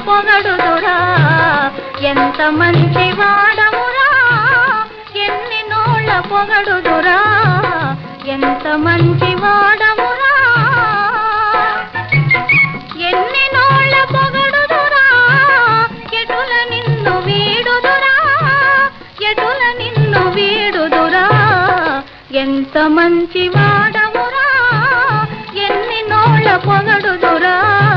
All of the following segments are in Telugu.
పొగడుదురా ఎంత మంచి వాడమురా ఎన్ని నోళ్ళ పొగడుదురా ఎంత మంచి వాడమురా ఎన్ని నోళ్ళ పొగడుదురా ఎటుల నిన్ను వీడుదురా ఎటుల నిన్ను వీడుదురా ఎంత మంచి వాడమురా ఎన్ని నోళ్ళ పొగడుదురా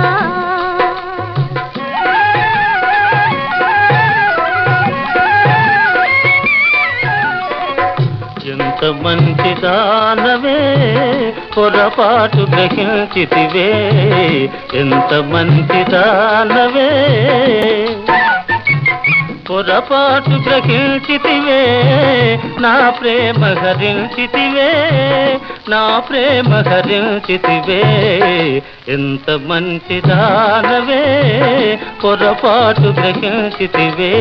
ఎంత మంచి దానవే పొరపాటు గ్రహించితివే ఎంత మంచి దానవే పొరపాటు గ్రహించితివే నా ప్రేమ హరించితివే నా ప్రేమ హరించితివే ఎంత మంచి దానవే పొరపాటు గ్రహించితివే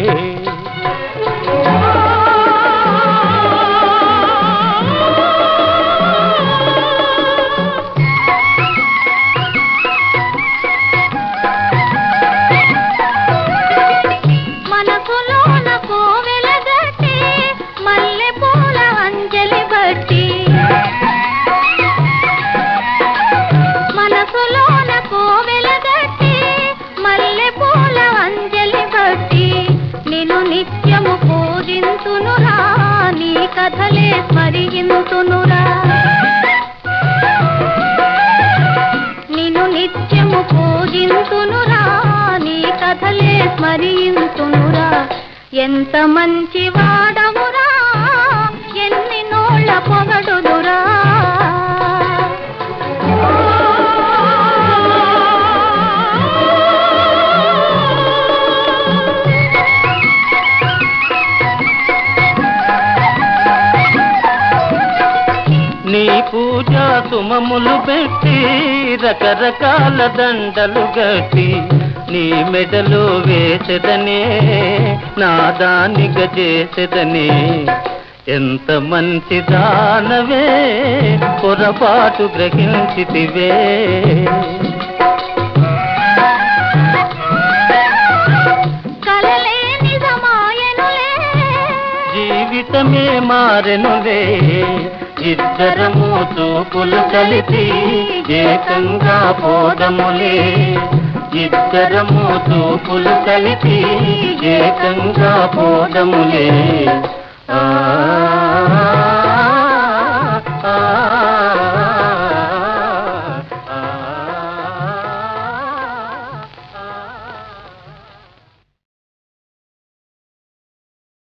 మనసులోన కోవెల గట్టి మల్లె పూల అంజలి బట్టి మనసులోన కోవెల గట్టి మల్లె పూల అంజలి బట్టి నిన్ను నిత్యము పూజింతునురా నీ కథలే స్మరింతునురా నిన్ను నిత్యము పూజింతునురా నీ కథలే స్మరింతునురా ఎంత మంచి వాడవురా ఎన్ని నోళ్ళ పొగడుదురా నీ పూజా సుమములు పెట్టి రకరకాల దండలు గట్టి నీ మెడలో వేసెదనే నా దానిగా చేసెదనే ఎంత మంచి దానవే పొరపాటు గ్రహించితివే కలలే నిజమాయనులే జీవితమే మారెనులే ఇద్దరము చూపులు కలిపి ఏకంగా పోదములే ఇద్దరము చూపులు కలిపి ఏకంగా పోదములే ఆ